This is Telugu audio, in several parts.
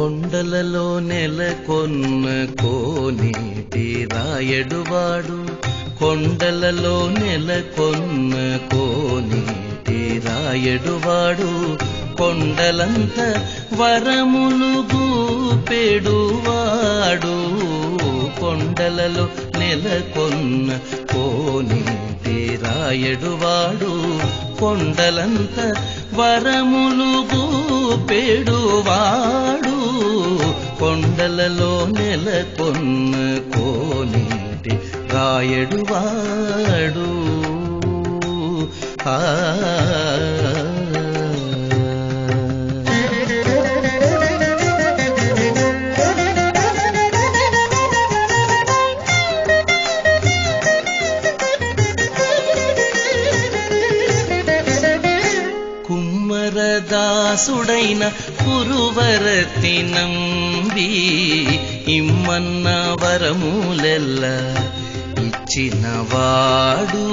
కొండలలో నెలకొన్న కోనేటి రాయడువాడు కొండలలో నెలకొన్న కోనేటి రాయడువాడు కొండలంత వరములు గూపెడువాడు కొండలలో నెలకొన్న కోనేటి రాయడువాడు కొండలంత వరములు గూపెడువాడు కొండలలో నెలకొన్న కోనేటి రాయడువాడు ఆ కుమ్మరదాసుడైన కురువరతి నంబి ఇమ్మన్న వరములెల్ల ఇచ్చినవాడు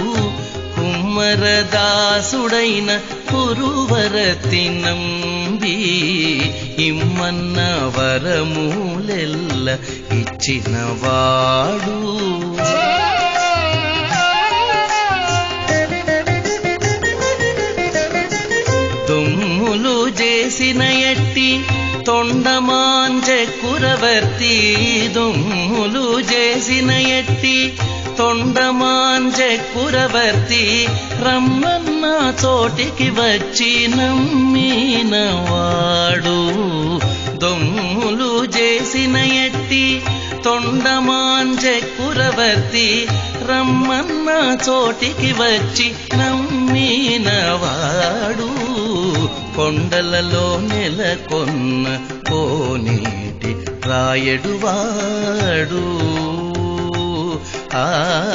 కుమ్మరదాసుడైన కురువరతి నంబి ఇమ్మన్న వరములెల్ల ఇచ్చినవాడు దుమ్ములు చేసిన ఎట్టి తొండమాంజ కురవర్తి దుమ్ములు చేసిన ఎట్టి తొండమాంజ కురవర్తి రమ్మన్న చోటికి వచ్చి నమ్మినవాడు దొమ్ములు చేసిన ఎట్టి తొండమాంజ కురవర్తి రమ్మన్న చోటికి వచ్చి నమ్మినవాడు కొండలలో నెలకొన్న కోనేటి రాయడువాడు ఆ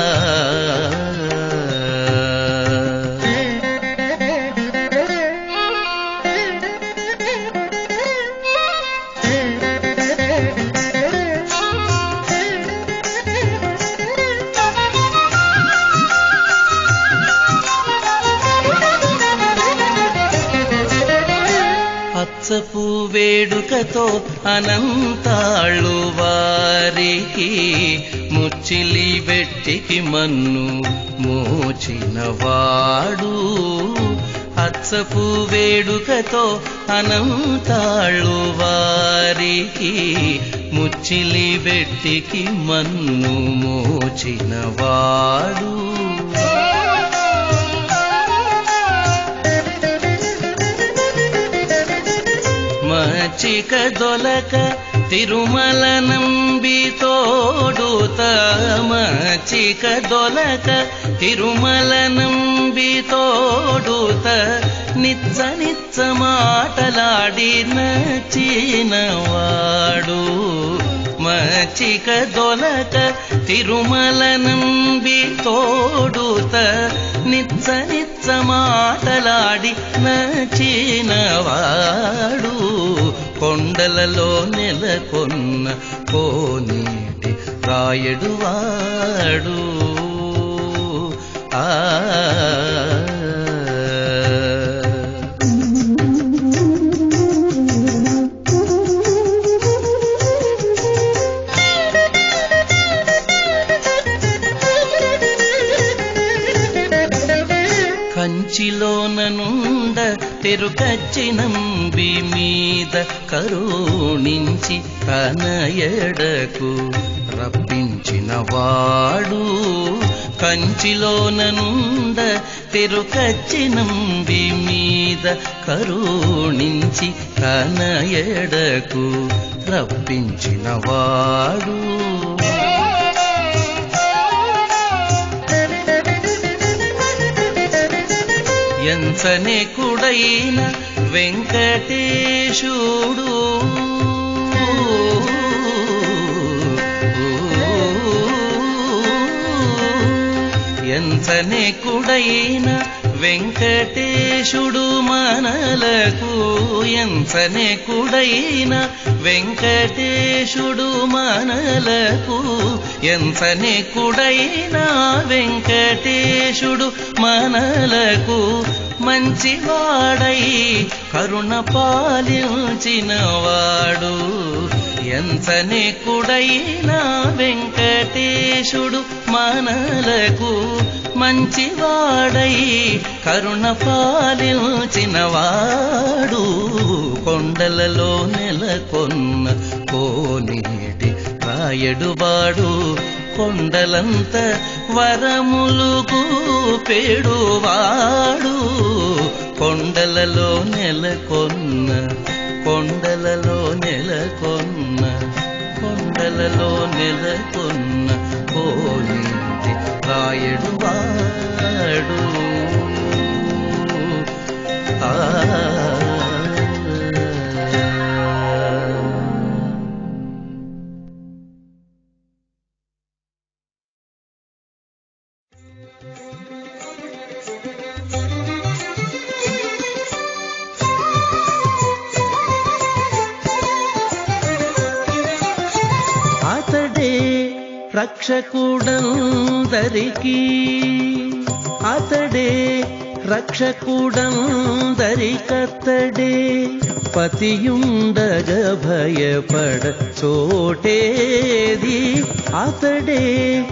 అచ్చపు వేడుకతో అనంతాళ్ళు వారికి ముచ్చిలి వెట్టికి మన్ను మోచినవాడు అచ్చపు వేడుకతో అనంతాళ్ళు వారికి ముచ్చిలి వెట్టికి మన్ను మోచినవాడు మచిక దొలక తిరుమల నంబి తోడుత మచిక దొలక తిరుమల నంబి తోడుత నిచ్చ నిచ్చ మాటలాడి నచ్చినవాడు మచిక దొలక తిరుమల నంబి తోడుత నిచ్చ నిచ్చ మాటలాడి నచ్చినవాడు కొండలలో నెలకొన్న కోనేటి రాయడువాడు ఆ కంచిలోననుండ తెరుకచ్చినంబి మీద కరుణించి తన ఎడకు రప్పించిన వాడు కంచిలోననుండ తెరుకచ్చినంబి మీద కరుణించి తన ఎడకు రప్పించిన వాడు ఎంచనే కుడైన వెంకటేశుడు ఎంచనే కుడైన వెంకటేశుడు మనలకు ఎంచనే కుడైన వెంకటేశుడు మనలకు ఎంచనే కుడైన వెంకటేశుడు మనలకు మంచివాడై కరుణ పాలించినవాడు ఎంతనే కుడైన వెంకటేశుడు మనలకు మంచివాడై కరుణ పాలించినవాడు కొండలలో నెలకొన్న కోనేటి రాయడువాడు కొండలంత వరములుగు పేడువాడు కొండలలో నెలకొన్న కొండలలో నెలకొన్న కొండలలో నెలకొన్న కోనేటి రాయడువాడు ఆ అతడే రక్షకుడందరికీ అతడే రక్షకుడందరికత్తడే పతియుండగ భయపడ చోటేది అతడే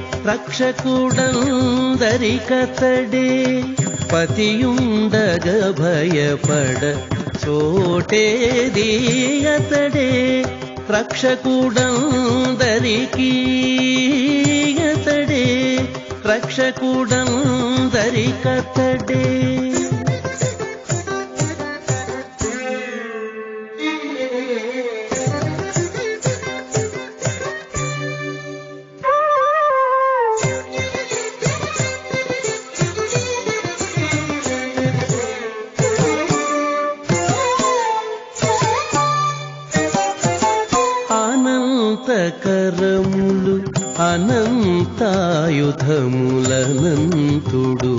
రక్షకుడందరికతడే పతియుండగ భయపడ చోటేది అతడే రక్షకుడందరికీ అతడే రక్షకుడందరికతడే అనంతకరములు అనంతాయుధములనంతుడు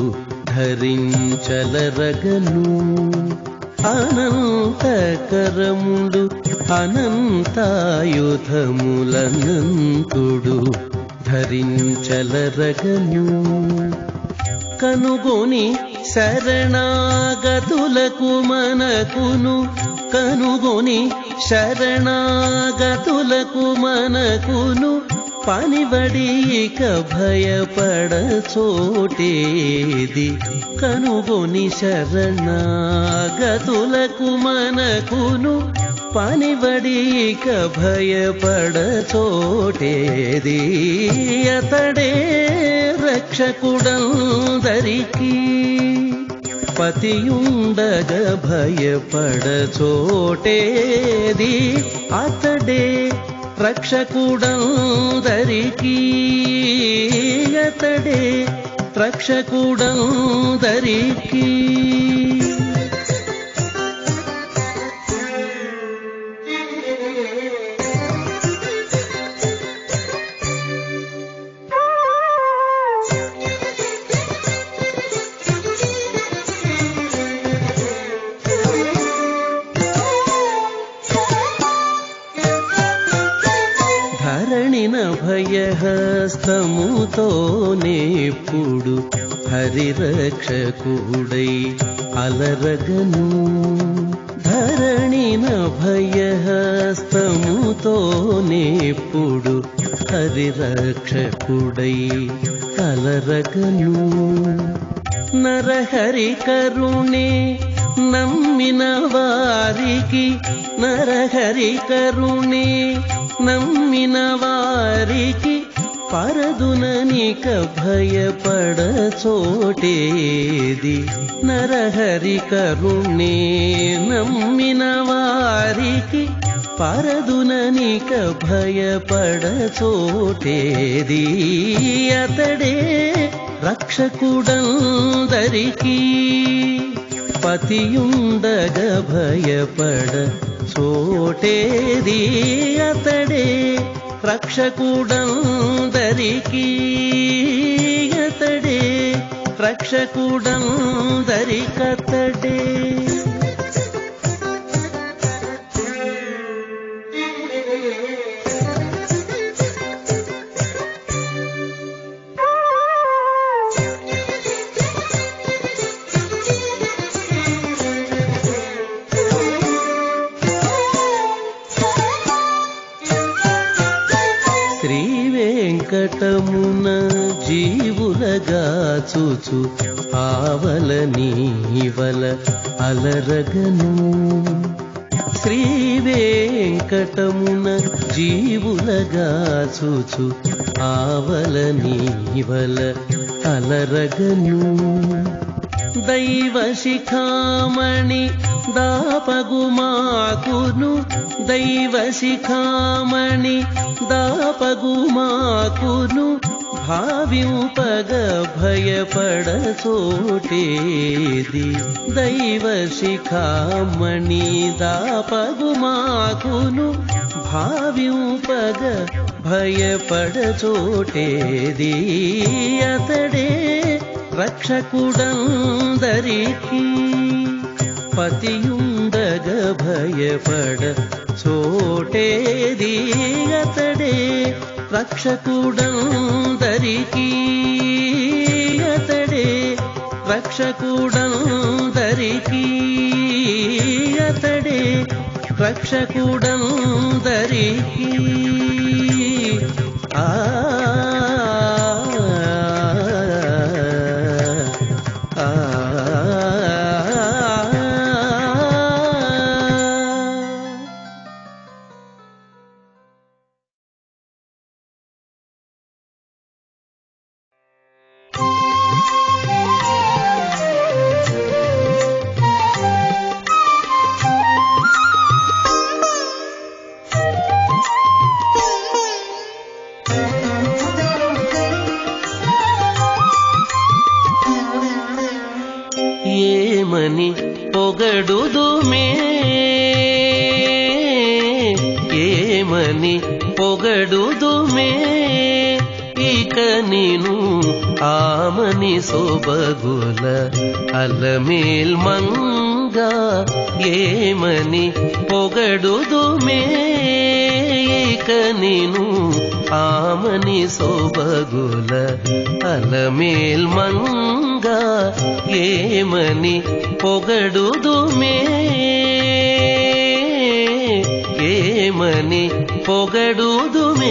ధరించలరగను అనంతకరములు అనంతాయుధములనంతుడు ధరించలరగను కనుగొని శరణాగతులకు మనకును కనుగొని శరణాగతులకు మనకును పనిబడి ఇక భయపడ చోటేది కనుగొని శరణాగతులకు మనకును పనిబడి ఇక భయపడ చోటేది అతడే రక్షకుడందరికీ పతియుండగ భయపడ చోటేది అతడే రక్షకుడందరికీ అతడే రక్షకుడందరికీ ధరణిన భయహస్తముతోనేప్పుడు హరిరక్షకుడై అలరగను ధరణిన భయహస్తముతోనేప్పుడు హరిరక్షకుడై అలరగను నరహరి కరుణే నమ్మిన వారికి నరహరి కరుణే నమ్మిన వారికి పరదుననిక భయపడ చోటేది నరహరి కరుణే నమ్మిన వారికి పరదుననిక భయపడ చోటేది అతడే రక్షకుడందరికీ పతియుండగ భయపడ చోటేది అతడే రక్షకుడందరికీ అతడే రక్షకుడందరికతడే వెంకటమున జీవులగా చూచు ఆవల నీవల అలరగను శ్రీ వెంకటమున జీవులగా చూచు ఆవల నీవల అలరగను దైవ శిఖామణి దాపగుమాకును దైవ శిఖామణి దాపగుమాకును భావింపగ భయపడ చోటేది దైవ శిఖామణి దాపగుమాకును భావింపగ భయపడ చోటేది అతడే రక్షకుడందరికీ పతియుండగ భయపడ చోటేది అతడే రక్షకుడందరికీ అతడే రక్షకుడందరికీ అతడే రక్షకుడందరికీ ఆ ఏమని పొగడుదుమే ఏమని పొగడుదుమే ఇక నేను ఆమని సొబగుల అలమేల్ మంగా ఏమని పొగడుదుమే ఇక నేను ఆమని సొబగుల అలమేల్ మంగా ఏమని పొగడుదుమే ఏమని పొగడుదుమే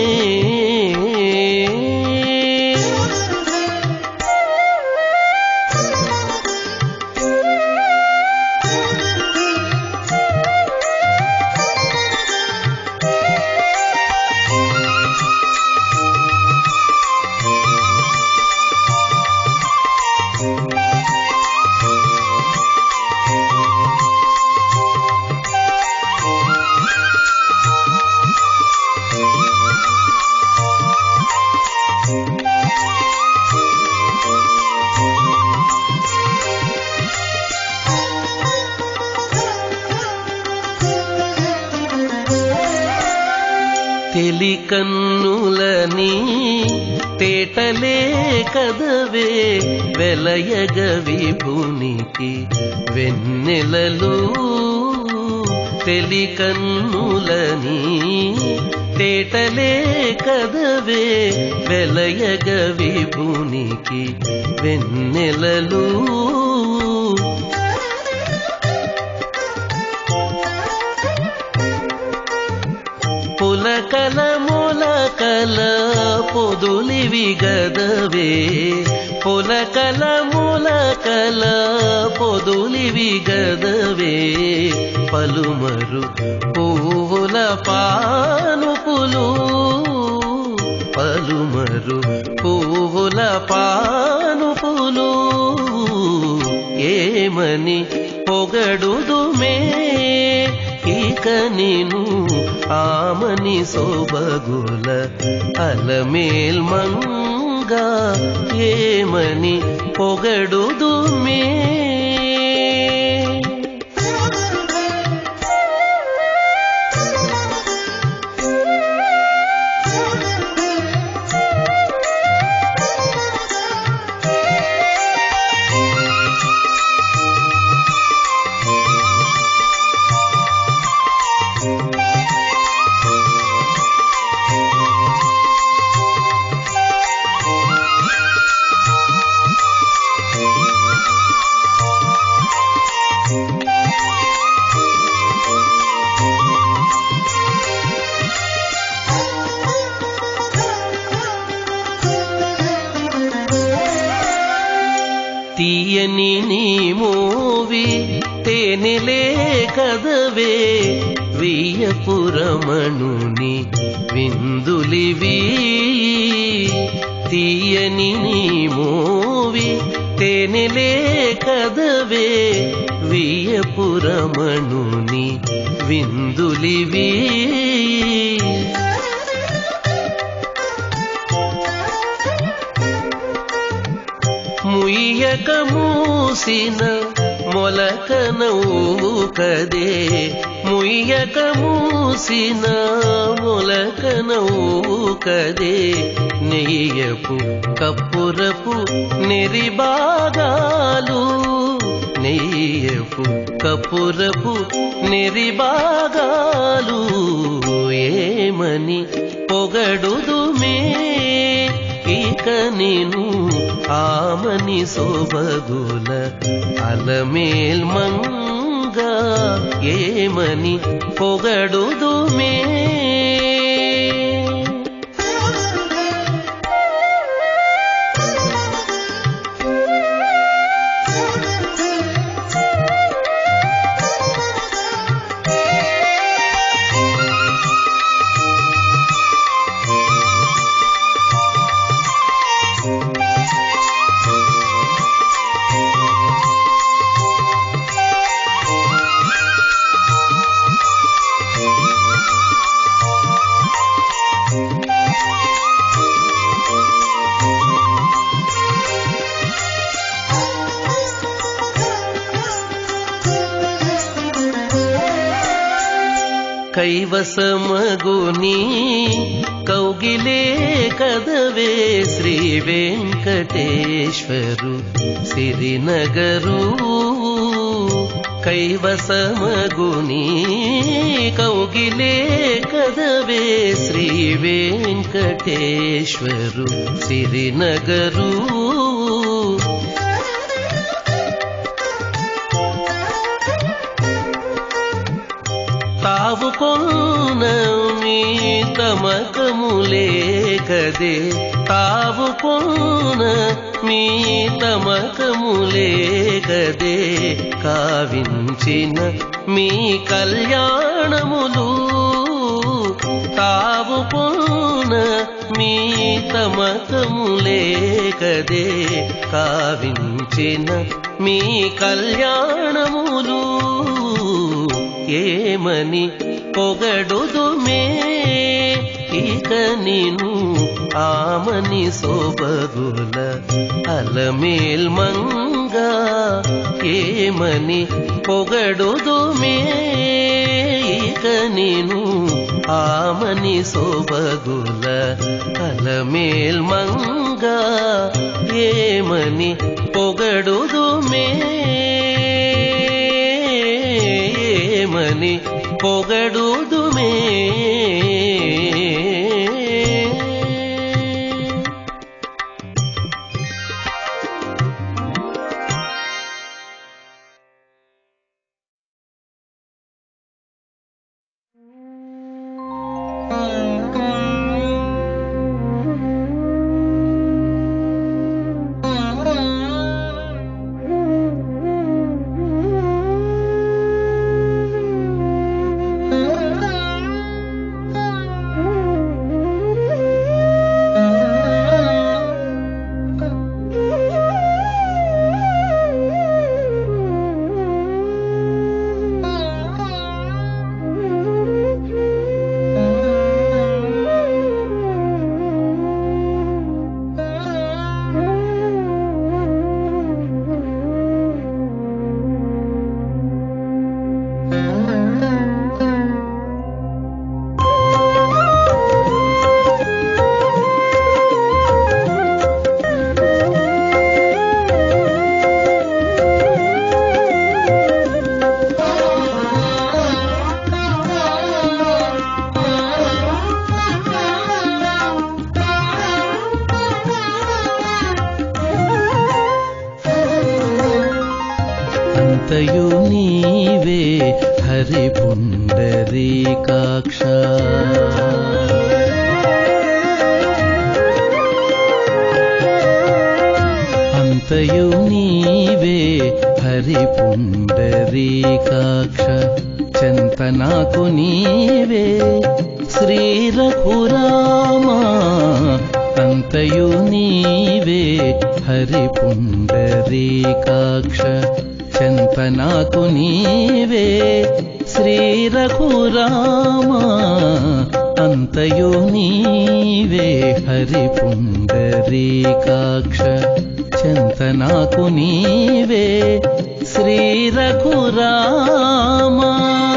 తెలికన్నులని తేటలే కదవే వెలయగ విభునికి వెన్నెలలు తెలికన్నులని తేటలే కదవే వెలయగ విభునికి వెన్నెలలు పులకల ములకల పొదులివి గదవే పులకల ములకల పొదులివి గదవే పలుమరు పువ్వుల పానుపులు పలుమరు పువ్వుల పానుపులు ఏమని పొగడుదుమే ఇక నేను ఆమని సోబగుల అలమేల్ మంగా ఏమని పొగడుదుమే తీయని నీ మోవి తేనెలే కదవే వియ్యపురమణుని విందులివి తీయని నీ మోవి తేనెలే కదవే వియ్యపురమణుని విందులివి ముయ్యక మూసిన మొలక నవ్వు కదే ముయ్యక మూసిన మొలక నవ్వు కదే నెయ్యపు కప్పురపు నెరిబాగాలు నెయ్యపు కప్పురపు నెరిబాగాలు ఏమని పొగడుదుమే ఇక నేను ఆమని సోబగుల అలమేల్ మంగ ఏమని పొగడుదుమే కైవసమగుని కౌగిలే కదవే శ్రీ వెంకటేశ్వరు సిరినగరు కైవసమగుని కౌగిలే కదవే శ్రీ వెంకటేశ్వరు సిరినగరు తావు కొన్న మీ తమకములే కదే తావు కొన్న మీ తమకములే కదే కావించిన మీ కళ్యాణములు తావు కొన్న మీ తమకములే కదే కావించిన మీ కళ్యాణములు ఏమని పొగడుదుమే ఇక నేను ఆమని సోబగుల అలమేల్ మంగ ఏమని పొగడుదుమే ఇక నేను ఆమని సోబగుల అలమేల్ మంగ ఏమని పొగడుదుమే ఏమని పొగడుదుమే అంతయు నీవే హరి పుండరీకాక్ష అంతయు నీవే హరి పుండరీకాక్ష చెంత నాకు నీవే శ్రీ రఘురామా అంతయు నీవే హరి పుండరీకాక్ష చెంత నాకు నీవే శ్రీ రఘురామా అంతయు నీవే హరి పుండరీకాక్ష చెంత నాకు నీవే శ్రీ రఘురామా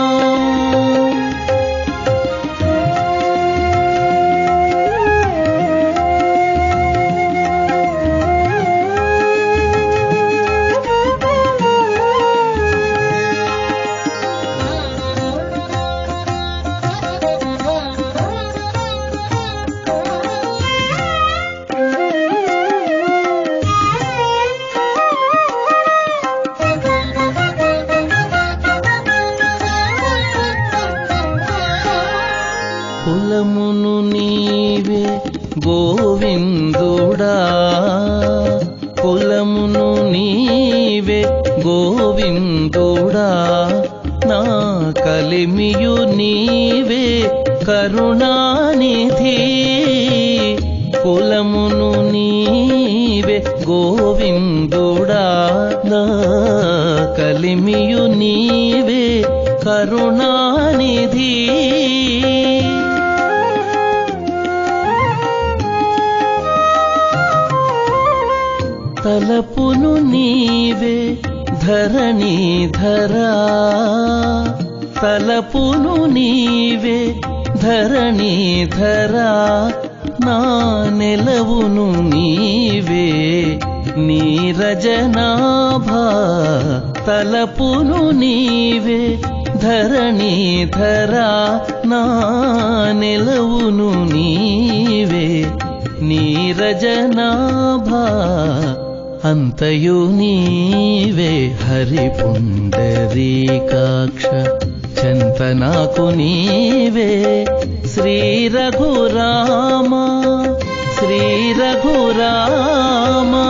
కులమును నీవే గోవిందుడా కులమును నీవే గోవిందుడా నా కలిమియు నీవే కరుణానిధి కులమును నీవే గోవిందుడా నా కలిమియు నీవే కరుణానిధి తలపును నీవే ధరణీధరా తలపును నీవే ధరణీధరా నా నెలవును నీవే నీరజనాభా తలపును నీవే ధరణీధరా నా నెలవును నీవే నీరజనాభా అంతయు నీవే హరి పుండరీకాక్ష చెంత నాకు నీవే శ్రీ రఘురామా శ్రీ రఘురామా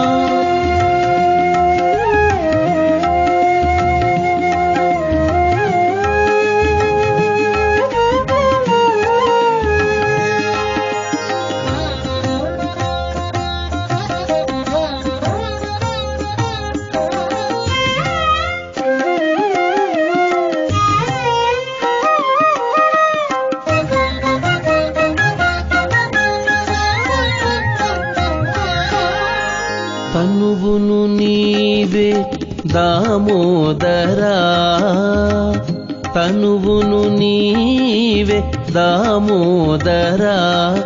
తనువును నీవే దామోదరా తనువును నీవే దామోదరా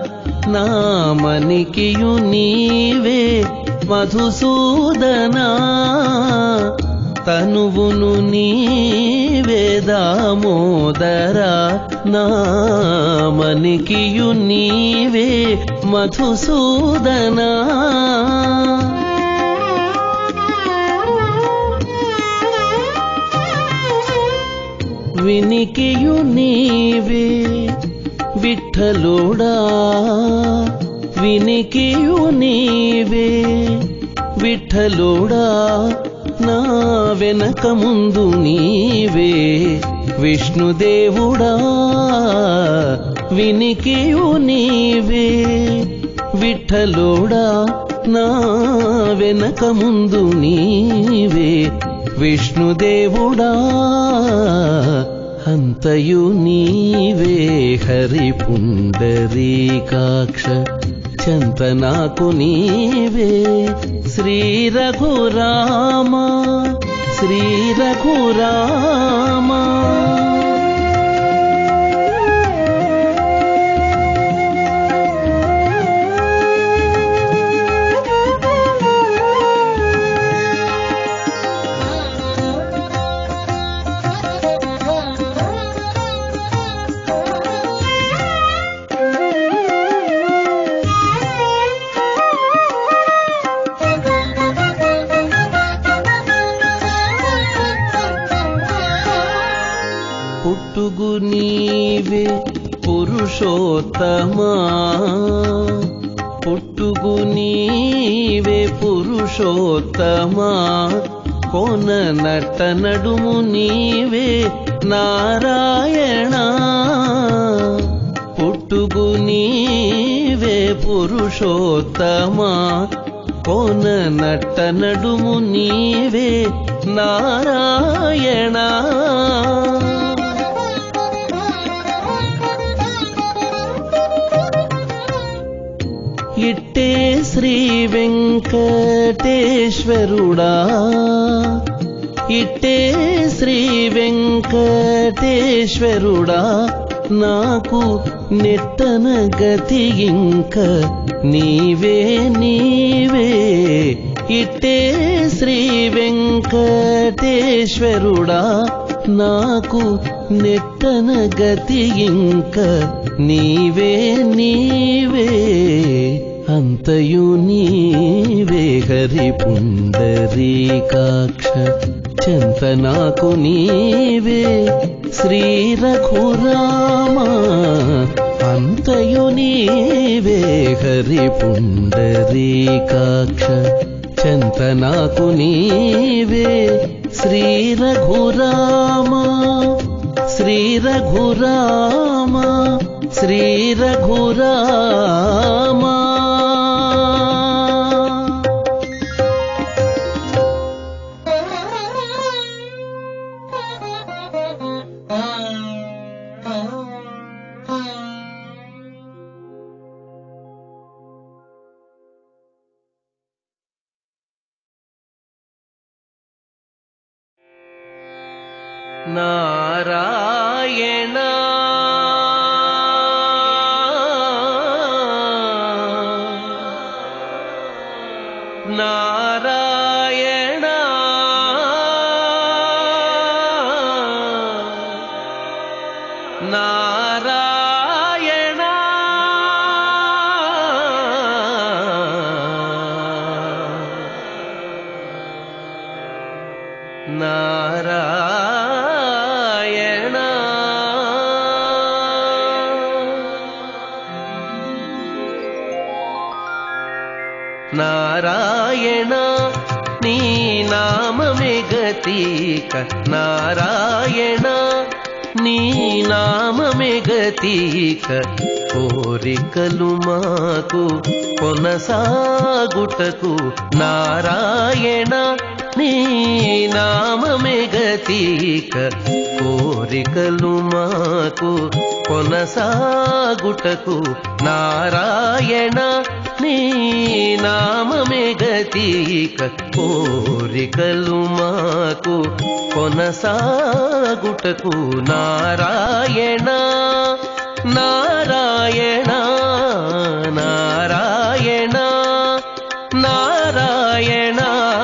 నామనికియు నీవే మధుసూదనా తనువును నీవే దామోదరా నామనికియు నీవే మధుసూదనా వినికియు నీవే విఠలుడా వినికియు నీవే విఠలుడా నా వెనక ముందు నీవే విష్ణుదేవుడా వినికియు నీవే విఠలుడా నా వెనక ముందు నీవే విష్ణుదేవుడా అంతయు నీవే హరి పుండరీకాక్ష చెంత నాకు నీవే శ్రీ రఘురామా శ్రీ రఘురామా పుట్టుగు నీవే పురుషోత్తమా పుట్టుగు నీవే పురుషోత్తమా పురుషోత్తమా కోన నట్ట నడుము నీవే నారాయణ పుట్టుగు నీవే పురుషోత్తమా కోన నట్ట నడుము నీవే నారాయణ ఇట్టే శ్రీ వెంకటేశ్వరుడా ఇట్టే శ్రీ వెంకటేశ్వరుడా నాకు నెట్టన గతి ఇంక నీవే నీవే ఇట్టే శ్రీ వెంకటేశ్వరుడా నాకు నెట్టన గతి ఇంక నీవే నీవే అంతయు నీవే హరి పుండరీకాక్ష చెంత నాకు నీవే శ్రీ రఘురామ అంతయు నీవే హరి పుండరీకాక్ష చెంత నాకు నీవే శ్రీ రఘురామ శ్రీ రఘురామ శ్రీ రఘురామ నారాయణ నారాయణ నారాయణ నారాయణ నారాయణ నీ నామమే గతీక నారాయణ నీ నామమే గతీక కోరికలు మాకు కొనసాగుటకు నారాయణ నీ నామమే గతీక కోరికలు మాకు కొనసాగుటకు నారాయణ నీ నామమే గతీక కోరికలు మాకు కొనసాగుటకు నారాయణ నారాయణ నారాయణ నారాయణ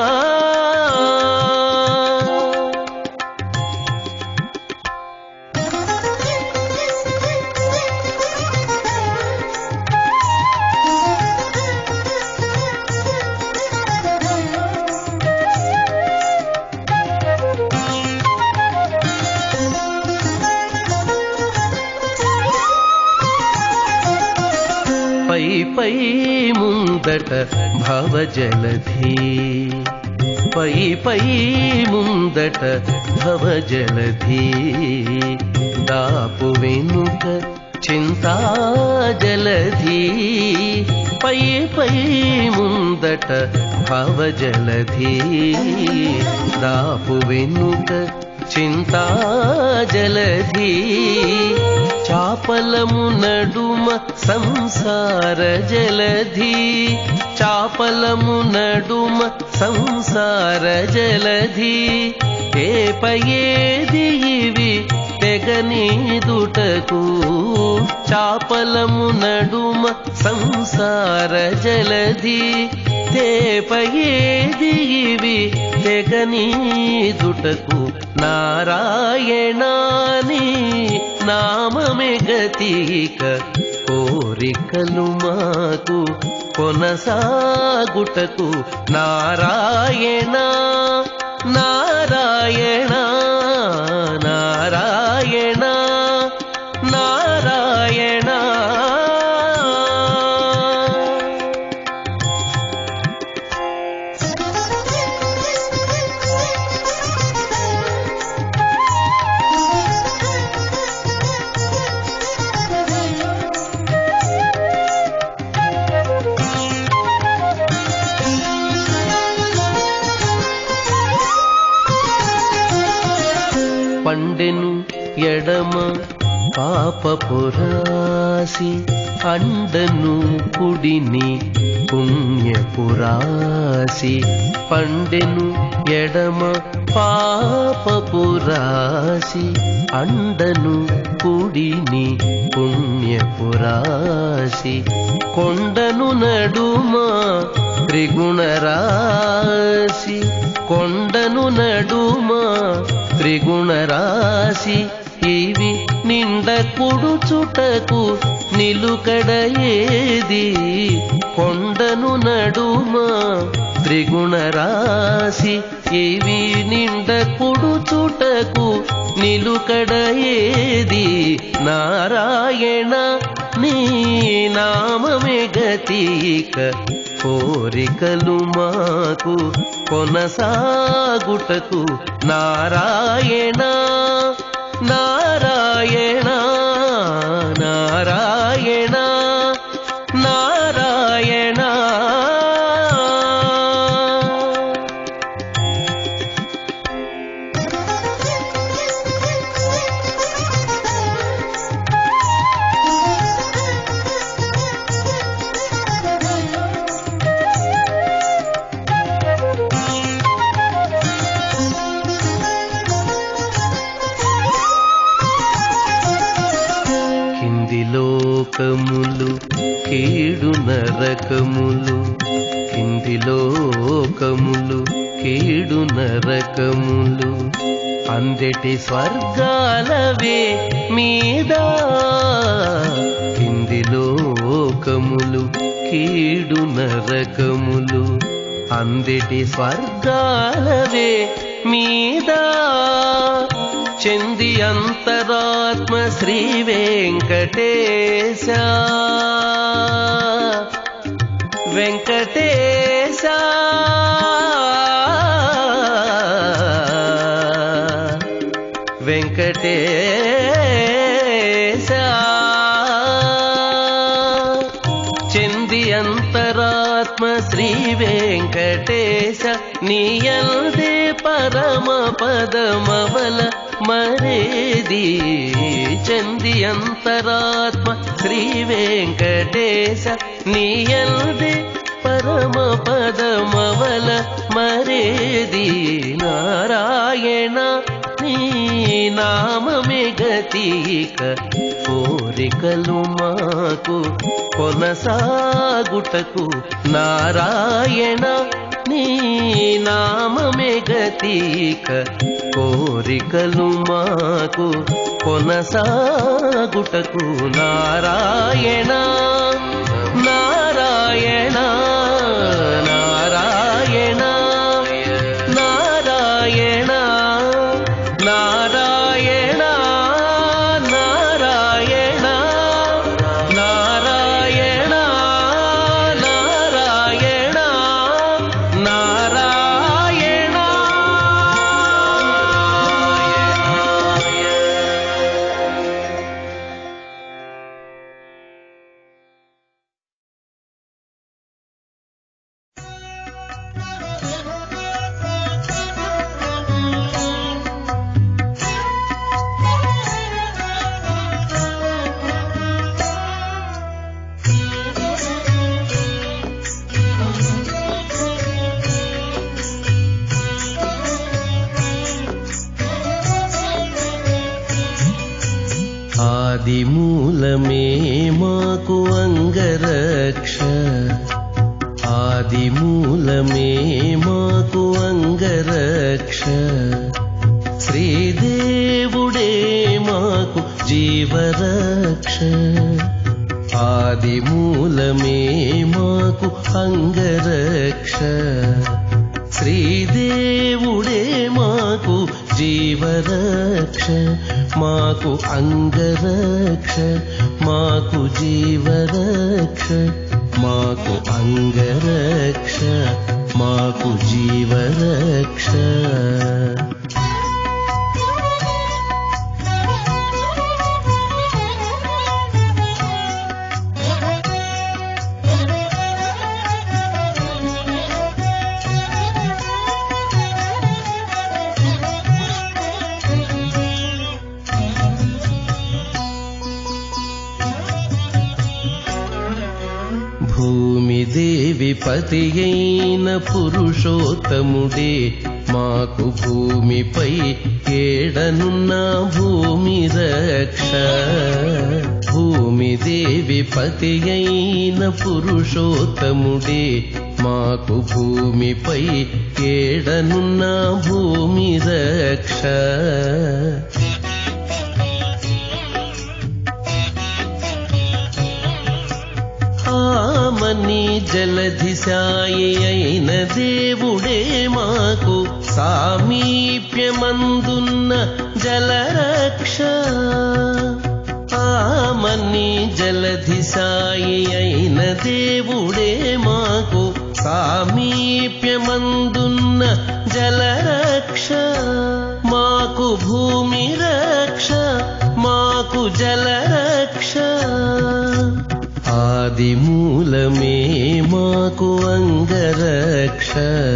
పై పై ముందట భవజలధి పై పై ముందట భవజలధి దాపు వెనుక చింతా జలధి పై పై ముందట భవజలధి దాపు వెనుక చింతా జలధి చాపలము నడుమ సంసార జలధి చాపలము నడుమ సంసార జలధి ఏపయేది ఇవి తెగనీదుటకు చాపలము నడుమ సంసార జలధి తేపయేది ఇవి తెగనీదుటకు నారాయణాని నామమే గతీక కోరికలు మాకు కొనసాగుటకు నారాయణ నారాయణ నారాయణ నారాయణ Thank you. పండెను ఎడమ పాపపురాసి అండను కుడిని పుణ్యపురాసి పండెను ఎడమ పాపపురాసి అండను కుడిని పుణ్యపురాసి కొండను నడుమ త్రిగుణరాశి కొండను నడుమ త్రిగుణరాశి ఇవి నిండ కుడుచుటకు నిలుకడ ఏది కొండను నడుమ త్రిగుణరాశి ఇవి నిండ కుడుచుటకు నిలుకడ ఏది నారాయణ నీ నామమే గతీక కోరికలు మాకు కొనసాగుటకు నారాయణ నారాయణ నారాయణ నారాయణ కింది లోకములు కీడు నరకములు కింది లోకములు కీడు నరకములు అందటి స్వర్గాలవే మీద కింది లోకములు కీడు నరకములు అందటి స్వర్గాలవే మీద చెంది అంతరాత్మ శ్రీ వెంకటేశ వెంకటేశ వెంకటేశ చెంది అంతరాత్మ శ్రీ వెంకటేశ నీయల్దే పరమ పదమవల మరేది చంది అంతరాత్మ శ్రీ వెంకటేశ నీయల్దే పరమ పదమవల మరేది నారాయణ నీ నామమే గతీక కోరికలు మాకు కొనసాగుటకు నారాయణ నీ నామమే గతీక కోరికలు మాకు కొనసాగుటకు నారాయణ నారాయణ నారాయణ నారాయణ నారాయణ నారాయణ నారాయణ నారాయణ నారాయణ ఆది మూలమే మాకు అంగరక్ష ఆది మూలమే మాకు అంగరక్ష శ్రీదేవుడే మాకు జీవరక్ష ఆది మూలమే మాకు అంగరక్ష శ్రీదేవుడే మాకు జీవరక్ష మాకు అంగరక్ష మాకు జీవరక్ష మాకు అంగరక్ష మాకు జీవరక్ష పతి అయిన పురుషోత్తముడే మాకు భూమిపై ఏడనున్న భూమి రక్ష భూమి దేవి పతి అయిన పురుషోత్తముడే మాకు భూమిపై ఏడనున్న భూమి రక్ష ఆమని జలధి సాయి అయిన దేవుడే మాకు సామీప్యమందున్న జలరక్ష ఆమని జలధి సాయి అయిన దేవుడే మాకు సామీప్యమందున్న జలరక్ష మాకు భూమి రక్ష మాకు జలరక్ష ఆది మూలమే మాకు అంగరక్ష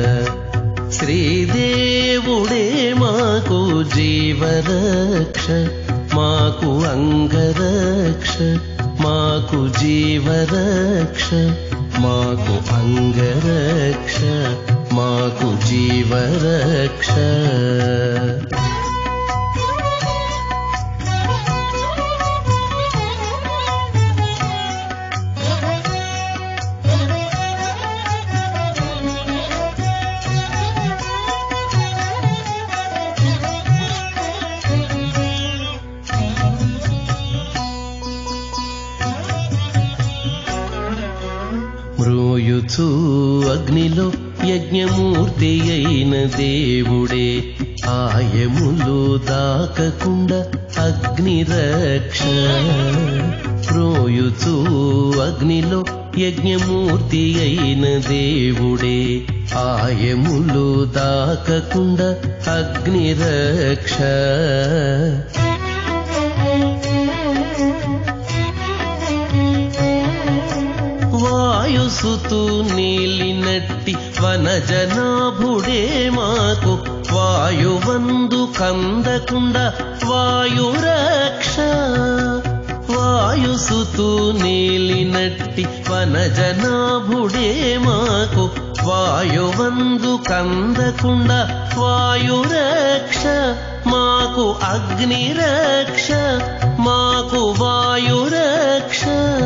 శ్రీదేవుడే మాకు జీవరక్ష మాకు అంగరక్ష మాకు జీవరక్ష మాకు అంగరక్ష మాకు జీవరక్ష మ్రోయుచూ అగ్నిలో యజ్ఞమూర్తి అయిన దేవుడే ఆయములు దాకకుండా అగ్ని రక్ష మ్రోయుచూ అగ్నిలో యజ్ఞమూర్తి అయిన దేవుడే ఆయములు దాకకుండా అగ్ని రక్ష వాయుసుతు నీలినట్టి వనజనాభుడే మాకు వాయువందు కందకుండ వాయురక్ష వాయుసుతు నీలినట్టి వనజనాభుడే మాకు వాయువందు కందకుండ వాయురక్ష మాకు అగ్నిరక్ష మాకు వాయురక్ష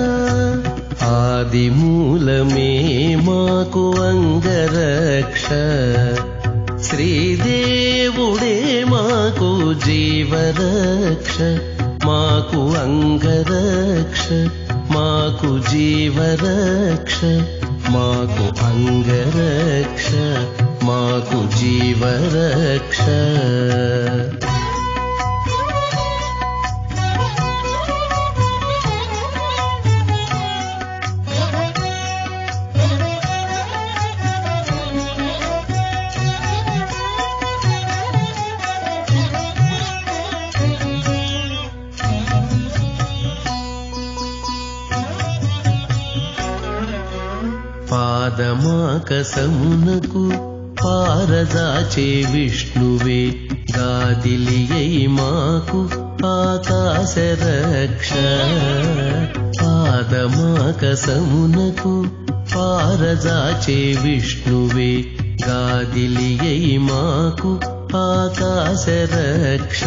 ఆది మూలమే మాకు అంగరక్ష శ్రీదేవుడే మాకు జీవరక్ష మాకు అంగరక్ష మాకు జీవరక్ష మాకు అంగరక్ష మాకు జీవరక్ష పాదమాకసమునకు పారదాచే విష్ణువే గాదిలియై మాకు ఆకాశరక్ష పాదమాకసమునకు పారదాచే విష్ణువే గాదిలియై మాకు ఆకాశరక్ష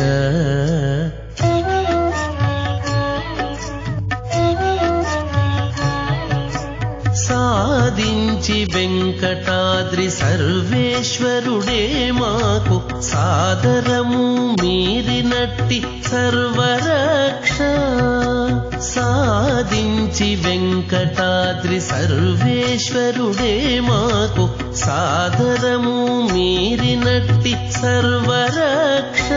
సాధించి వెంకటాద్రి సర్వేశ్వరుడే మాకు సాదరము మీరినట్టి సర్వరక్ష సాధించి వెంకటాద్రి సర్వేశ్వరుడే మాకు సాదరము మీరినట్టి సర్వరక్ష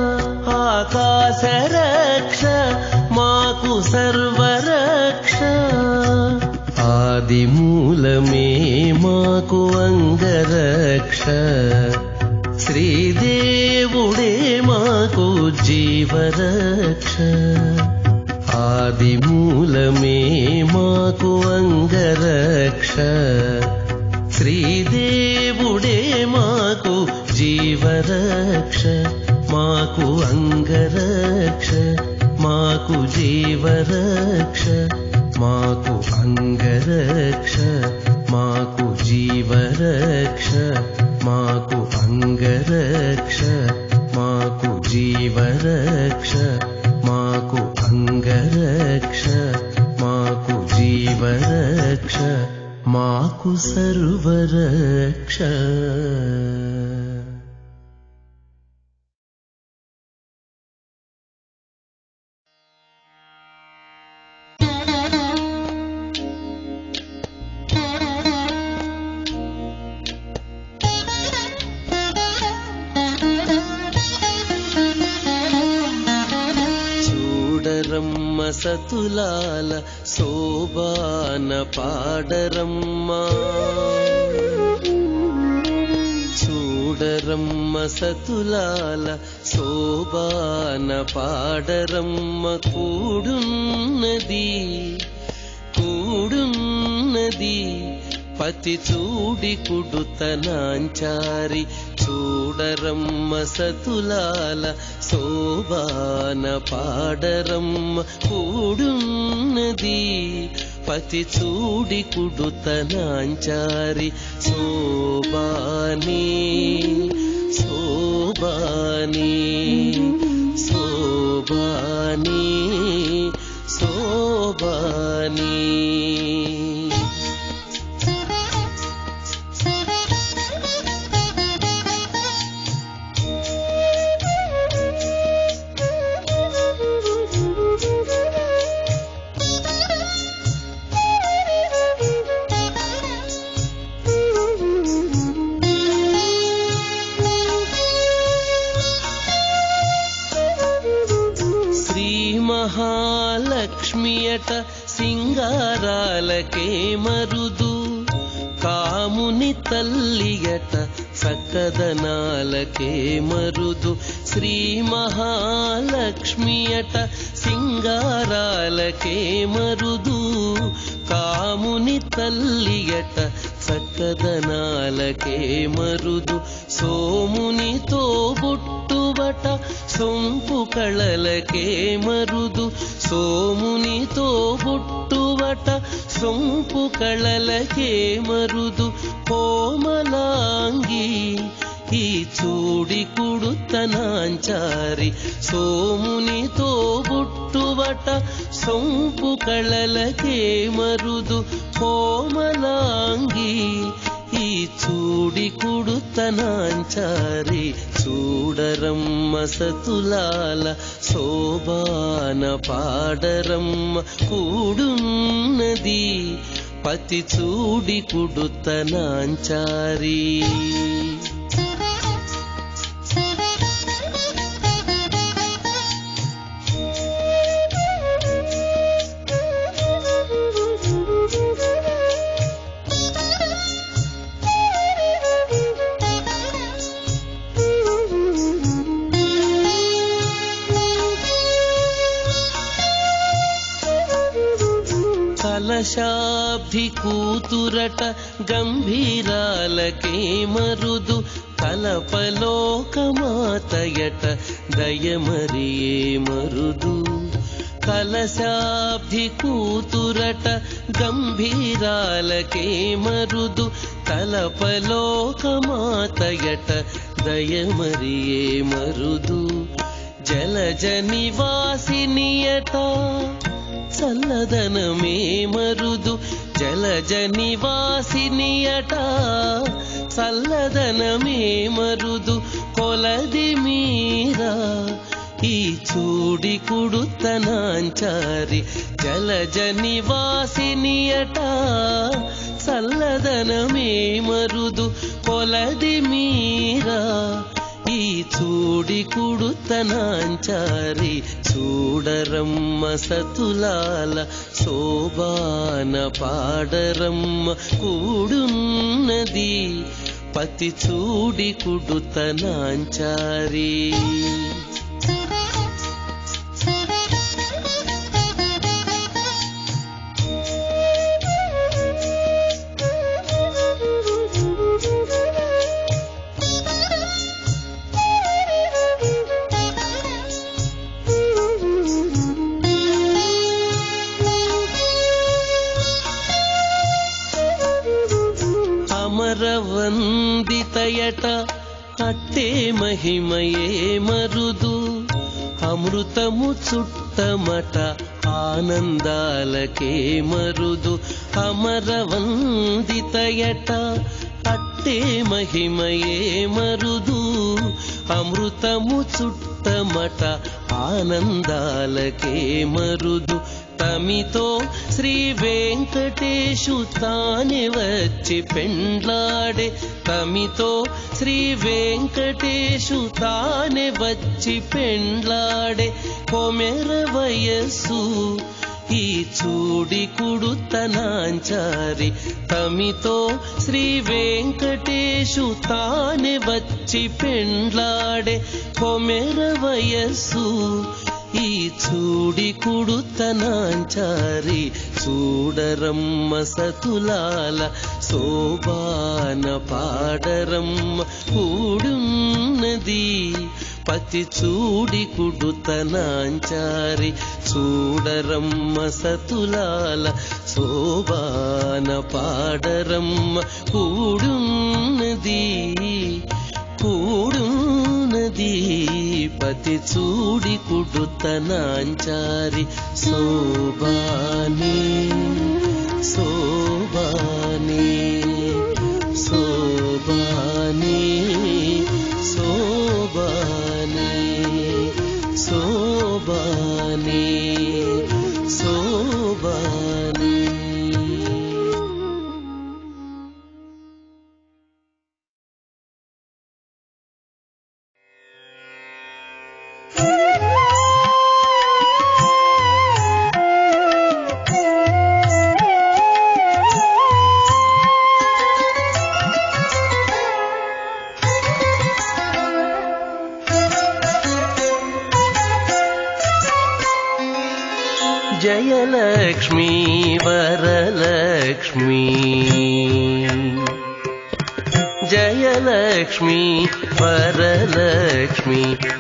ఆకాశరక్ష మాకు సర్వరక్ష ఆది మూలమే మాకు అంగరక్ష శ్రీదేవుడే మాకు జీవరక్ష ఆది మూలమే మాకు అంగరక్ష శ్రీదేవుడే మాకు జీవరక్ష మాకు అంగరక్ష మాకు జీవరక్ష మాకు అంగరక్ష మాకు జీ జీవరక్ష మాకు అంగరక్ష మాకు జీవరక్ష మాకు అంగరక్ష మాకు జీవరక్ష మాకు సర్వరక్ష చూడరమ్మ సతులాల శోభాన పాడరమ్మ చూడరమ్మ సతులాల శోభాన పాడరమ్మ కూడున్నది కూడున్నది పతి చూడి కుడుతనాంచారి చూడరమ్మ సతులాల శోభాన పాడరమ్మ కూడున్నది పతి చూడి కుడుతనాంచారి శోభాని శోభాని శోభాని శోభాని శ్రీ మహాలక్ష్మియట సింగారాలకే మరుదు కాముని తల్లియట సకదనాలకే మరుదు శ్రీ మహాలక్ష్మియట సింగారాలకే మరుదు కాముని తల్లియట చక్కదనాలకే మరుదు సోమునితో బుట్టుబట సొంపు కళలకే మరుదు సోమునితో బుట్టుబట సొంపు కళలకే మరుదు కోమలాంగి ఈ చూడి కుడుతనాంచారి సోమునితో బుట్టుబట సొంపు కళలకే మరుదు కోమలాంగి ఈ చూడి కుడుతనాంచారి చూడరమ్మ సతులాల శోభాన పాడరమ్మ కూడున్నది పతి చూడి కుడుతనాంచారి కలశాబ్ది కూతురట గంభీరాలకే మరుదు కలపలోకమాతయట దయమరియే మరుదు కలశాబ్ది కూతురట గంభీరాలకే మరుదు కలపలోకమాతయట దయమరియే మరుదు జలజ నివాసినియట చల్లదనమే మరుదు జలజ నివాసినియట చల్లదనమే మరుదు కొలది మీరా ఈ చూడి కుడుతనాంచారి జలజ నివాసినియట చల్లదనమే మరుదు కొలది మీరా ఈ చూడి కుడుతనాంచారి చూడరమ్మ సతులాల శోభాన పాడరమ్మ కూడున్నది పతి చూడి కుడుతనాంచారి విదితయట అట్టే మహిమయే మరుదు అమృతము చుట్టమట ఆనందాలకే మరుదు అమరవందితయట అట్టే మహిమయే మరుదు అమృతము చుట్టమట ఆనందాలకే మరుదు తమితో శ్రీ వెంకటేశు తానే వచ్చి పెండ్లాడే తమితో శ్రీ వెంకటేశు తానే వచ్చి పెండ్లాడే కొమెర వయస్సు ఈ చూడి కుడుతనాంచారి తమితో శ్రీ వెంకటేశు తానే వచ్చి పెండ్లాడే కొమెర వయస్సు ఈ చూడి కుడుతనాంచారి చూడరమ్మ సతులాల శోభాన పాడరమ్మ కూడున్నది పతి చూడి కుడుతనాంచారి చూడరమ్మ సతులాల శోభాన పాడరమ్మ కూడున్నది కూడున్నది పతి చూడి కుడుతనాంచారి శోభాని శోభాని శోభాని శోభాని శోభాని శోభాని జయలక్ష్మీ వరలక్ష్మీ జయలక్ష్మీ వరలక్ష్మీ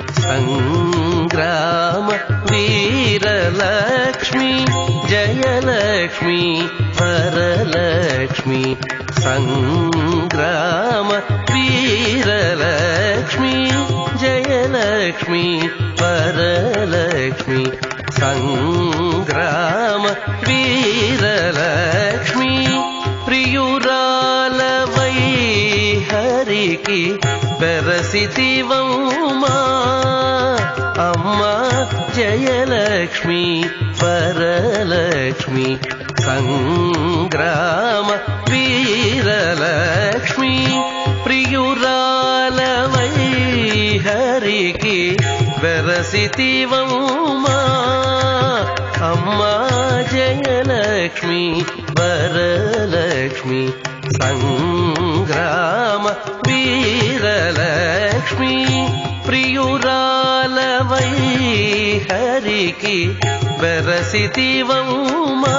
సంగ్రామ వీరలక్ష్మీ జయలక్ష్మీ వరలక్ష్మీ సంగ్రామ వీరలక్ష్మీ జయలక్ష్మీ వరలక్ష్మీ సంగ్రామ వీరలక్ష్మీ ప్రియురాలవై హరికి బెరసితివమ్మా అమ్మా జయలక్ష్మి వరలక్ష్మి సంగ్రామ వీరలక్ష్మి ప్రియురాలవై హరికి బెరసితివమ్మా అమ్మా జయలక్ష్మి వరలక్ష్మి సంగ్రామ వీరలక్ష్మి ప్రియురాలవై హరికి బెరసితివమ్మా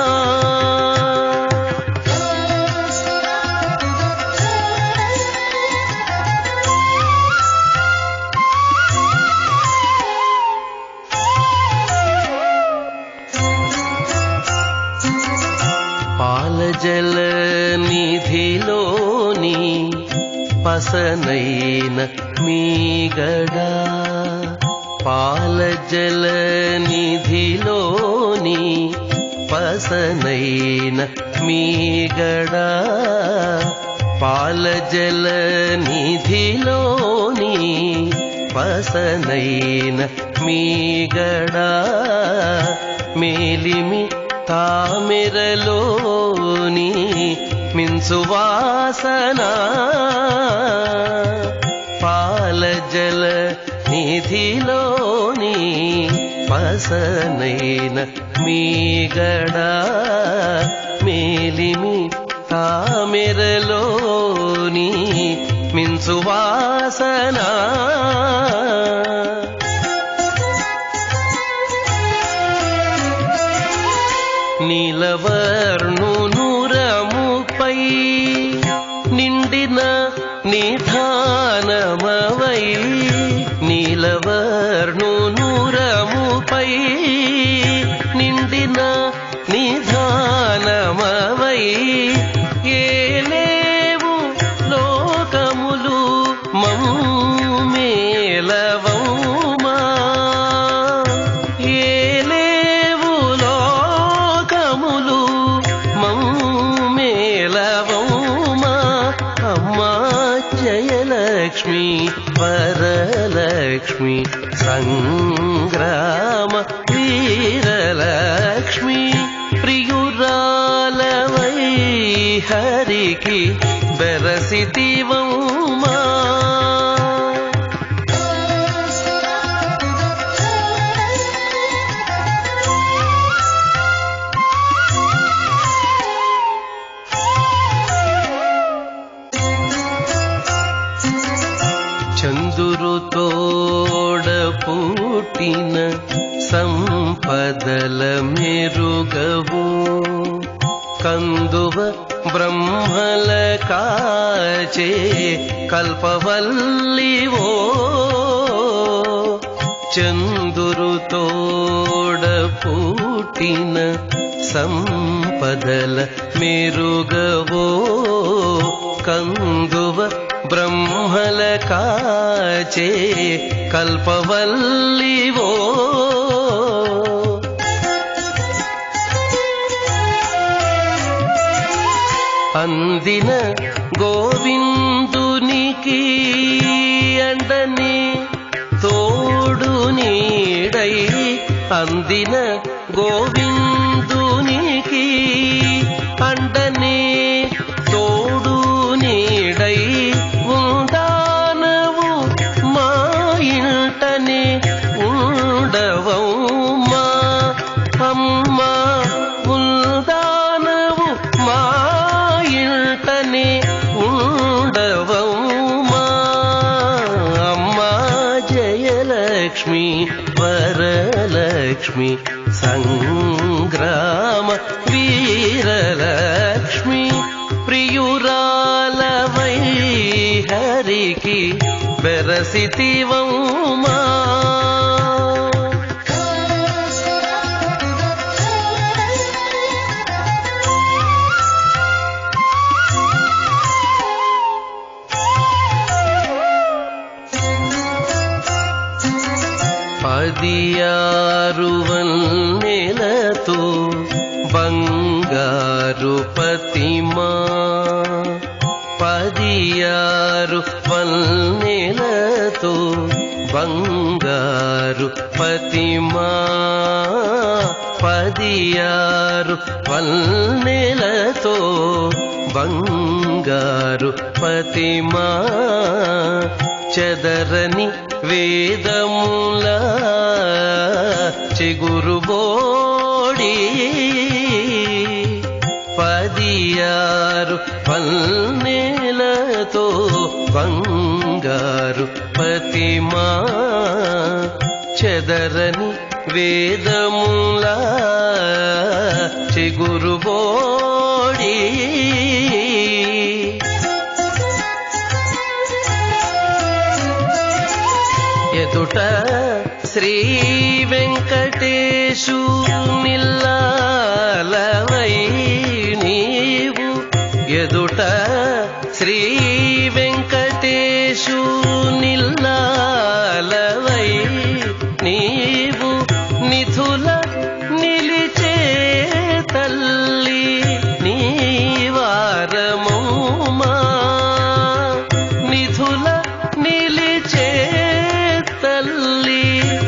పాలజల నిధిలోని పసనైన మీగడా పాలజల నిధిలోని పసనైన మీగడా పాలజల నిధిలోని పసనైన మీగడా మేలిమి తామెరలోని మిన్సువాసన పాలజల నిధిలోని పసనైన మీగడా మేలిమి తామెరలోని మిన్సువాసన నీలవర్ణు నూరముపై నిండిన నిధానమవై నీలవర్ణు నూరముపై నిండిన నిధానమవై ఏలేవు లోకములు జయలక్ష్మి సంగ్రామ వీరలక్ష్మి ప్రియురాలవై హరికి బెరసితివమ్మా చందురు తోడ పుట్టిన సంపదల మెరుగవు కందువ బ్రహ్మల కాచే కల్పవల్లివో చందురు తోడ పుట్టిన సంపదల మెరుగవో కందువ బ్రహ్మల కాచే కల్పవల్లివో అందిన గోవిందునికి అండని తోడు నీడై అందిన గోవిందునికి అండని తోడు నీడై ఉండానవు మా ఇంటనే ఉండవమ్మా అమ్మా ఉందానవు మా ఇంటనే ఉండవమ్మా అమ్మా జయలక్ష్మి వరలక్ష్మి సంగ్రామ వీరలక్ష్మి ప్రియురాలవై హరికి బెరసితివమ్మా పదియారు వన్నెలతో బంగారు పతిమా పదియారు వన్నెలతో బంగారు పతిమా పదియారు వన్నెలతో బంగారు పతిమా చెదరని వేదముల చెగురుబోడి పదియారు పల్నేలతో బంగారు పతిమా చెదరని వేదముల చెగురుబోడి ఎదుట శ్రీ వెంకటేశు నిల్లాలవై నీవు ఎదుట శ్రీ వెంకటేశు నిల్లాలవై నీవు నిధుల నిలిచే తల్లి నీవారమౌమా నిధుల నిలిచే తల్లి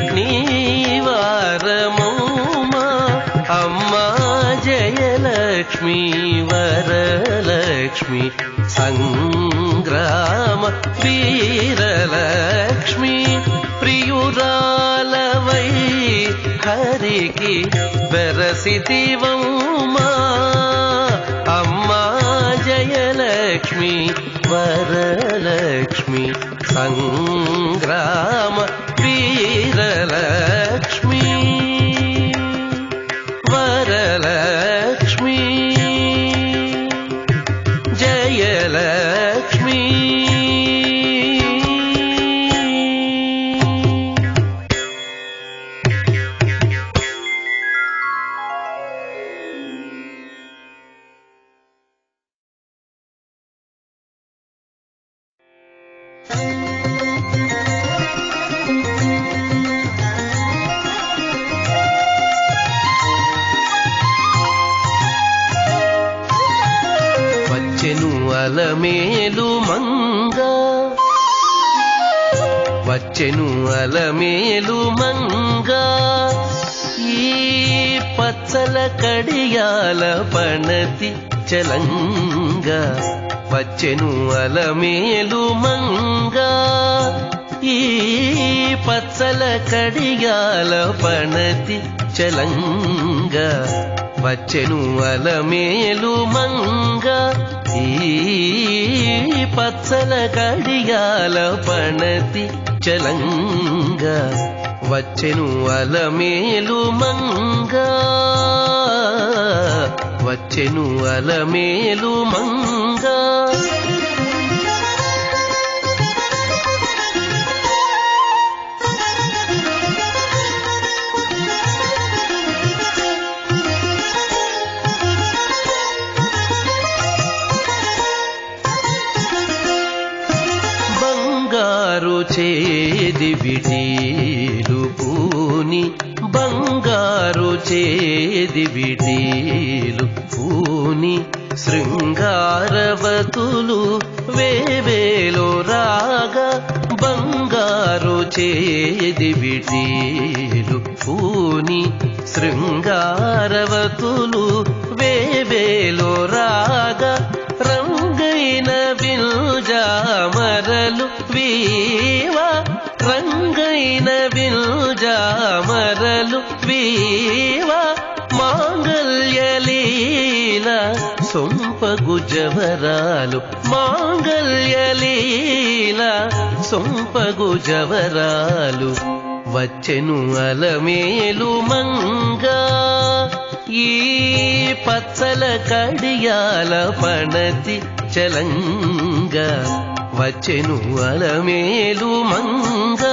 నీవారమౌమా అమ్మా జయలక్ష్మి వరలక్ష్మి సంగ్రామ వీరలక్ష్మి ప్రియురాలవై హరికి బెరసితివమ్మా అమ్మా జయలక్ష్మి వరలక్ష్మి సంగ్రామ వీరలక్ష్మి వరలక్ష్మి జయలక్ష్మి వచ్చెను అలమేలు మంగ వచ్చెను అలమేలు మంగా ఈ పచ్చల కడియాల పణతి చలంగా వచ్చెను అలమేలు మంగా ఈ పచ్చల కడియాల పణతి చలంగా వచ్చెను అలమేలు మంగా ఈ పచ్చల కడియాల పణతి చలంగా వచ్చెను అలమేలు మంగా వచ్చెను అలమేలు మంగా బంగారు చేది విడీలు పూని బంగారు చేది విడీలు పూని శృంగారవతులు వేవేలో రాగా బంగారు చేది విడీలు పూని శృంగారవతులు వేవేలో రాగా రంగైన విల్జామరలు వీవా రంగైన విల్జామరలు వీవా మాంగల్యలీల సొంపగు జవరాలు మాంగల్యలీల సొంపగు జవరాలు వచ్చెను అలమేలు మంగా ఈ పచ్చల కడియాల పణతి చలంగా వచ్చెను అలమేలు మంగా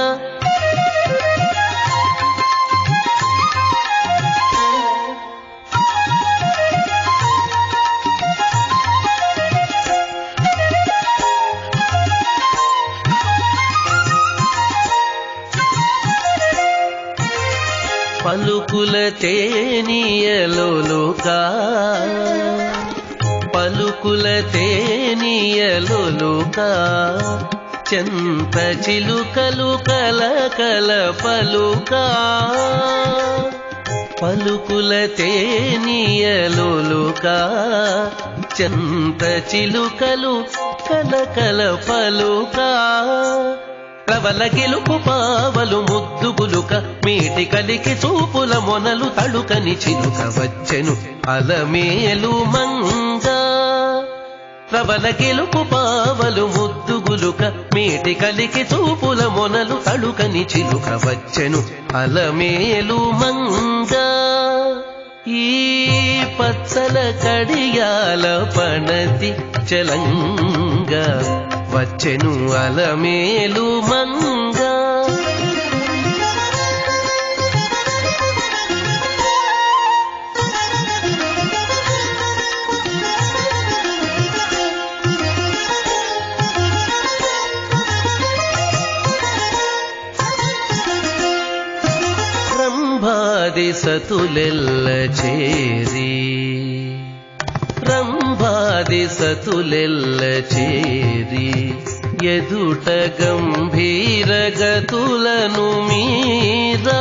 పలుకుల తేనియలోలుకా పలుకుల తేనియలోలుకా చెంత చిలుకలు కల కల పలుకా పలుకుల తేనియలోలుకా చెంత చిలుకలు కల కల పలుకా ప్రవల గెలుపు పావలు ముద్దు గులుక మీటి కలికి చూపుల మొనలు తడుకని చిలుక వచ్చెను అలమేలు మంగా ప్రబల గెలుపు పావలు ముద్దు గులుక మీటి కలికి చూపుల మొనలు తడుకని చిలుక వచ్చెను అలమేలు మంగా ఈ పచ్చల కడియాల పణతి చలంగా వచ్చెను అలమేలు మంగా రంభాది సతులెల్ల చేరి రంభాది సతులెల్ల చేరి ఎదుట గంభీర గతులను మీరా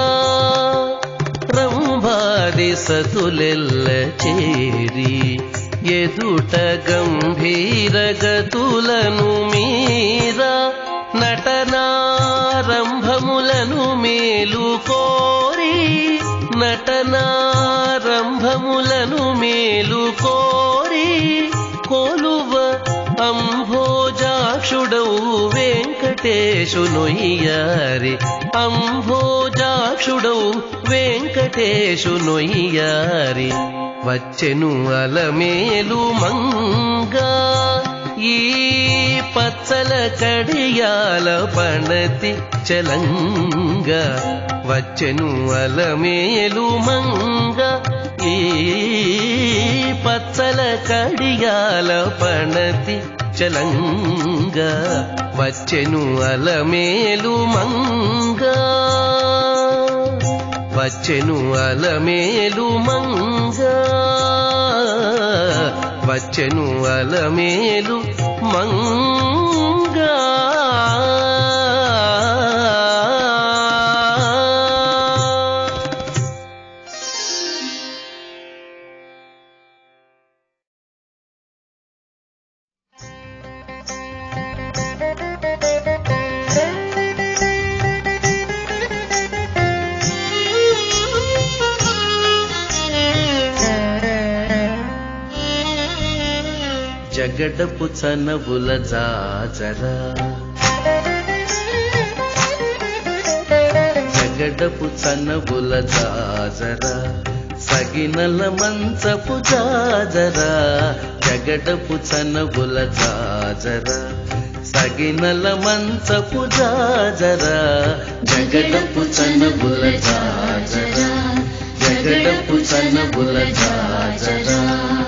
రంభాది సతులెల్ల చేరి ఎదుట గంభీర గతులను మీరా నటనారంభములను మేలు కోరి నటనారంభములను మేలు కోరి కొలువ అంభోజాక్షుడవు వెంకటేశునొయ్యారి అంభోజాక్షుడవు వెంకటేశునొయ్యారి వచ్చెను అలమేలు మంగా ఈ పచ్చల కడియాల పణతి చలంగా వచ్చెను అలమేలు మంగా ఈ పచ్చల కడియాల పణతి చలంగా వచ్చెను అలమేలు మంగా వచ్చెను అలమేలు మంగా వచ్చెను అలమేలు మంగా జగడపు చనవుల జాజరా జగడపు చనవుల జాజరా సగినల మంచపు జాజరా జగడపు చనవుల జాజరా సగినల మంచపు జాజరా జగడపు చనవుల జాజరా జగడపు చనవుల జాజరా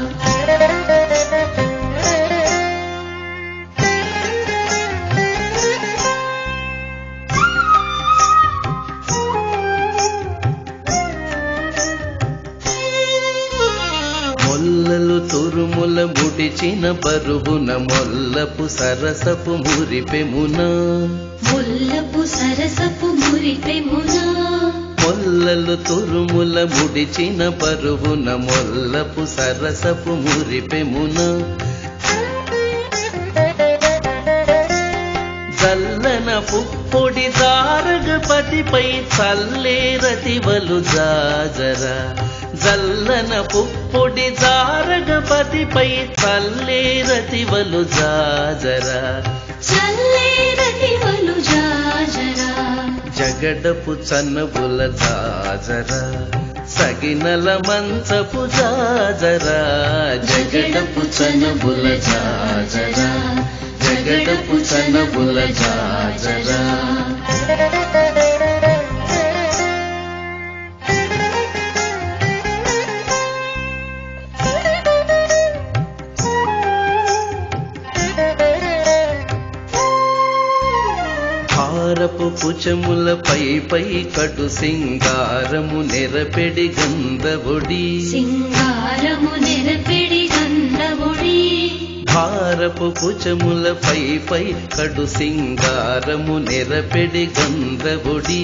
మొల్లలు తురుముల ముడిచిన బరువున మొల్లపు సరసపు మురిపెమున ముల్లపు సరసపు మురిపెమునా మొల్లలు తురుముల ముడిచిన బరువున మొల్లపు సరసపు మురిపెమున చల్లన పుప్పొడి దారగపతిపై చల్లేరతివలు జాజరా జల్లన పుప్పొడి దారగపతిపై చల్లేరతివలు జాజరా చల్లేరతివలు జాజరా జగడపు చన్నబుల జాజరా సగినల మంచపు జాజరా జగడపు చనబుల జాజరా జగడపు చనబుల జాజరా హారపు పుచముల పై పై కటు సింగారము నెరపెడి గంధవుడి సింగారము నెరపెడి గంధవుడి భారపు పుచముల పై పై కడు సింగారము నెరపెడి గంధవుడి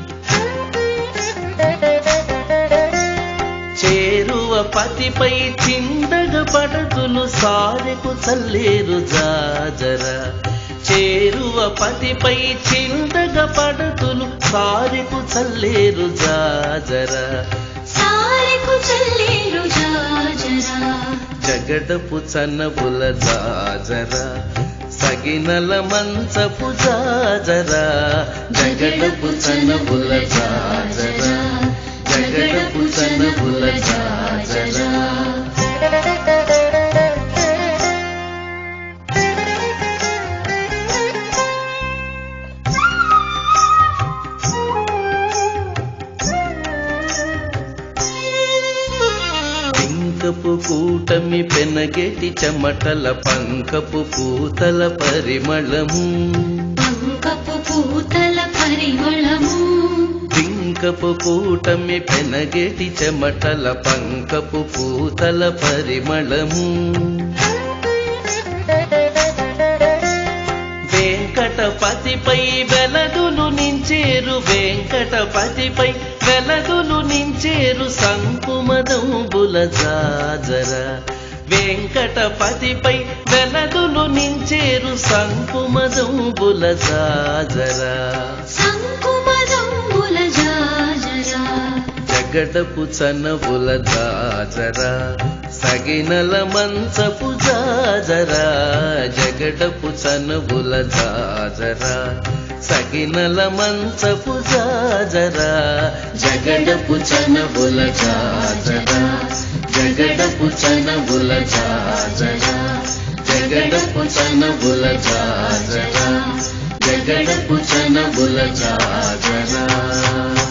చేరువ పతిపై చిందగ పడతులు సారెకు చల్లేరు జాజరా చేరువ పతిపై చిందగ పడతులు సారెకు చల్లేరు జాజరా సారెకు చల్లేరు జాజరా జగడపు చన్నబుల జాజరా సగినల మంచపు జాజరా జగడపు చన్నబుల జాజరా జగడపు చన్నబుల జాజరా పింకపు కూటమి పెనగెటి చెమటల పంకపు పూతల పరిమళము పంకపు పూతల పరిమళము పింకపు కూటమి పెనగెటి చెమటల పంకపు పూతల పరిమళము వెంకటపతిపై వెలదులు నించేరు వెంకటపతిపై వెలదులు నించేరు సంకుమదంబుల జాజరా వెంకటపతిపై వెలదులు నించేరు సంకుమదంబుల జాజరా సంకుమదంబుల జాజరా జగడపు చనబుల జాజరా సగినల మంచపు జాజరా జగడపు చనబుల జాజరా సగినల మంచపు జాజరా జగడపు చనబుల జాజరా జగడపు చనబుల జాజరా జగడపు చనబుల జాజరా జగడపు చనబుల జాజరా